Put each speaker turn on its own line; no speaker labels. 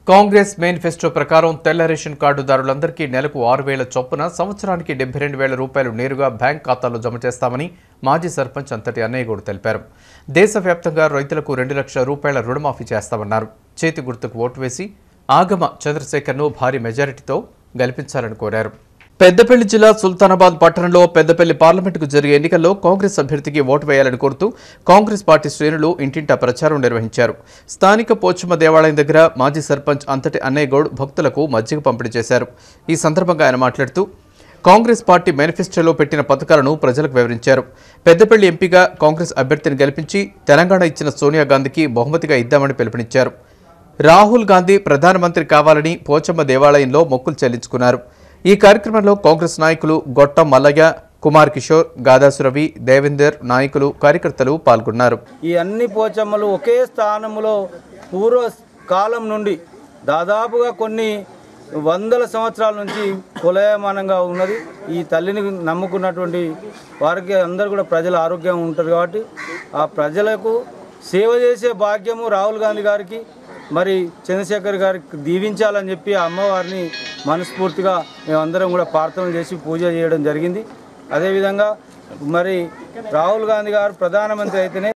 Congress manifesto ప్రకారం తెల్ల ration కార్డుదారులందరికీ నెలకు ఆరు వేల చొప్పున సంవత్సరానికి డెబ్బై రెండు వేల రూపాయలు నేరుగా బ్యాంక్ ఖాతాలో జమ చేస్తామని మాజీ సర్పంచ్ అంతటి అన్నయ్యగౌడ్ తెలిపారు దేశవ్యాప్తంగా రైతులకు రెండు లక్షల రూపాయల రుణమాఫీ చేస్తామన్నారు చేతి గుర్తుకు ఓటు వేసి ఆగమ చంద్రశేఖర్ను భారీ మెజారిటీతో గెలిపించాలని కోరారు పెద్దపల్లి జిల్లా సుల్తానాబాద్ పట్టణంలో పెద్దపల్లి పార్లమెంటుకు జరిగే ఎన్నికల్లో కాంగ్రెస్ అభ్యర్థికి ఓటు వేయాలని కోరుతూ కాంగ్రెస్ పార్టీ శ్రేణులు ఇంటింటా ప్రచారం నిర్వహించారు స్థానిక పోచమ్మ దేవాలయం దగ్గర మాజీ సర్పంచ్ అంతటి అన్నయ్య గౌడ్ భక్తులకు మజ్జిగ పంపిణీ చేశారు ఈ సందర్భంగా ఆయన మాట్లాడుతూ కాంగ్రెస్ పార్టీ మేనిఫెస్టోలో పెట్టిన పథకాలను ప్రజలకు వివరించారు పెద్దపల్లి ఎంపీగా కాంగ్రెస్ అభ్యర్థిని గెలిపించి తెలంగాణ ఇచ్చిన సోనియా గాంధీకి బహుమతిగా ఇద్దామని పిలుపునిచ్చారు రాహుల్ గాంధీ ప్రధానమంత్రి కావాలని పోచమ్మ దేవాలయంలో మొక్కులు చెల్లించుకున్నారు ఈ కార్యక్రమంలో కాంగ్రెస్ నాయకులు గొట్టం మల్లయ్య కుమార్ కిషోర్ గాదాసురవి దేవేందర్ నాయకులు కార్యకర్తలు పాల్గొన్నారు
ఈ అన్ని పోచమ్మలు ఒకే స్థానంలో పూర్వ కాలం నుండి దాదాపుగా కొన్ని వందల సంవత్సరాల నుంచి కులయమానంగా ఉన్నది ఈ తల్లిని నమ్ముకున్నటువంటి వారికి అందరూ కూడా ప్రజల ఆరోగ్యం ఉంటుంది కాబట్టి ఆ ప్రజలకు సేవ చేసే భాగ్యము రాహుల్ గాంధీ గారికి మరి చంద్రశేఖర్ గారికి దీవించాలని చెప్పి ఆ అమ్మవారిని మనస్ఫూర్తిగా మేమందరం కూడా ప్రార్థనలు చేసి పూజ చేయడం జరిగింది అదేవిధంగా మరి రాహుల్ గాంధీ గారు ప్రధానమంత్రి అయితేనే